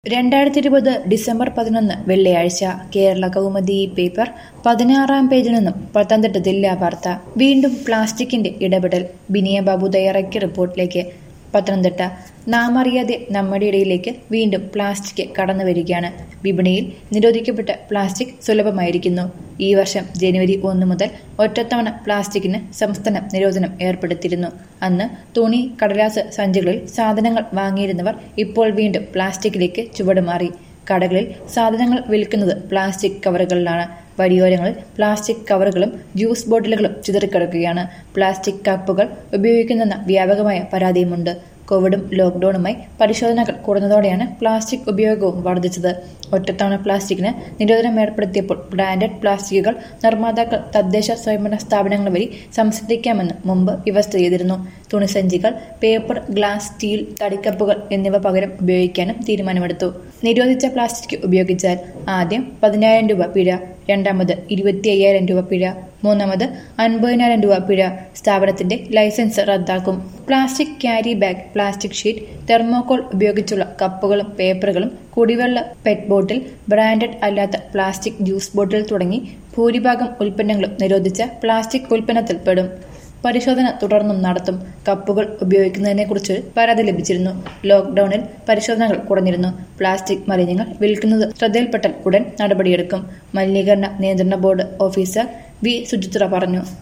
രണ്ടായിരത്തി ഇരുപത് ഡിസംബർ പതിനൊന്ന് വെള്ളിയാഴ്ച കേരള കൗമുദി പേപ്പർ പതിനാറാം പേജിൽ നിന്നും പത്തനംതിട്ട ജില്ലാ വാർത്ത വീണ്ടും പ്ലാസ്റ്റിക്കിന്റെ ഇടപെടൽ ബിനിയ ബാബു തയ്യാറാക്കിയ റിപ്പോർട്ടിലേക്ക് പത്തനംതിട്ട നാം അറിയാതെ നമ്മുടെ ഇടയിലേക്ക് വീണ്ടും പ്ലാസ്റ്റിക് കടന്നു വരികയാണ് വിപണിയിൽ നിരോധിക്കപ്പെട്ട പ്ലാസ്റ്റിക് സുലഭമായിരിക്കുന്നു ഈ വർഷം ജനുവരി ഒന്ന് മുതൽ ഒറ്റത്തവണ പ്ലാസ്റ്റിക്കിന് സംസ്ഥാനം നിരോധനം ഏർപ്പെടുത്തിയിരുന്നു അന്ന് തുണി കടലാസ് സഞ്ചികളിൽ സാധനങ്ങൾ വാങ്ങിയിരുന്നവർ ഇപ്പോൾ വീണ്ടും പ്ലാസ്റ്റിക്കിലേക്ക് ചുവടുമാറി കടകളിൽ സാധനങ്ങൾ വിൽക്കുന്നത് പ്ലാസ്റ്റിക് കവറുകളിലാണ് വഴിയോരങ്ങളിൽ പ്ലാസ്റ്റിക് കവറുകളും ജ്യൂസ് ബോട്ടിലുകളും ചിതറിക്കിടക്കുകയാണ് പ്ലാസ്റ്റിക് കപ്പുകൾ ഉപയോഗിക്കുന്നെന്ന വ്യാപകമായ പരാതിയുമുണ്ട് കോവിഡും ലോക്ഡൌണുമായി പരിശോധനകൾ കുറഞ്ഞതോടെയാണ് പ്ലാസ്റ്റിക് ഉപയോഗവും വർദ്ധിച്ചത് ഒറ്റത്തവണ പ്ലാസ്റ്റിക്കിന് നിരോധനം ഏർപ്പെടുത്തിയപ്പോൾ ബ്രാൻഡഡ് പ്ലാസ്റ്റിക്കുകൾ നിർമ്മാതാക്കൾ തദ്ദേശ സ്വയംഭരണ സ്ഥാപനങ്ങൾ വഴി സംസ്കരിക്കാമെന്ന് മുമ്പ് വ്യവസ്ഥ ചെയ്തിരുന്നു തുണിസഞ്ചികൾ പേപ്പർ ഗ്ലാസ് സ്റ്റീൽ തടിക്കപ്പുകൾ എന്നിവ പകരം ഉപയോഗിക്കാനും തീരുമാനമെടുത്തു നിരോധിച്ച പ്ലാസ്റ്റിക് ഉപയോഗിച്ചാൽ ആദ്യം പതിനായിരം രൂപ പിഴ രണ്ടാമത് ഇരുപത്തി അയ്യായിരം രൂപ പിഴ മൂന്നാമത് അൻപതിനായിരം രൂപ പിഴ സ്ഥാപനത്തിന്റെ ലൈസൻസ് റദ്ദാക്കും plastic carry bag plastic sheet thermocol ഉപയോഗിച്ചുള്ള കപ്പുകളും പേപ്പറുകളും കുടിവെള്ള പെറ്റ് ബോട്ടിൽ ബ്രാൻഡഡ് അല്ലാത്ത പ്ലാസ്റ്റിക് ജ്യൂസ് ബോട്ടിൽ തുടങ്ങി ഭൂരിഭാഗം ഉൽപ്പന്നങ്ങളും നിരോധിച്ച പ്ലാസ്റ്റിക് ഉൽപ്പന്നത്തിൽ പെടും പരിശോധന തുടർന്നും നടത്തും കപ്പുകൾ ഉപയോഗിക്കുന്നതിനെക്കുറിച്ച് പരാതി ലഭിച്ചിരുന്നു ലോക്ഡൌണിൽ പരിശോധനകൾ കുറഞ്ഞിരുന്നു പ്ലാസ്റ്റിക് മാലിന്യങ്ങൾ വിൽക്കുന്നത് ശ്രദ്ധയിൽപ്പെട്ടാൽ ഉടൻ നടപടിയെടുക്കും മലിനീകരണ നിയന്ത്രണ ബോർഡ് ഓഫീസർ വി സുചിത്ര പറഞ്ഞു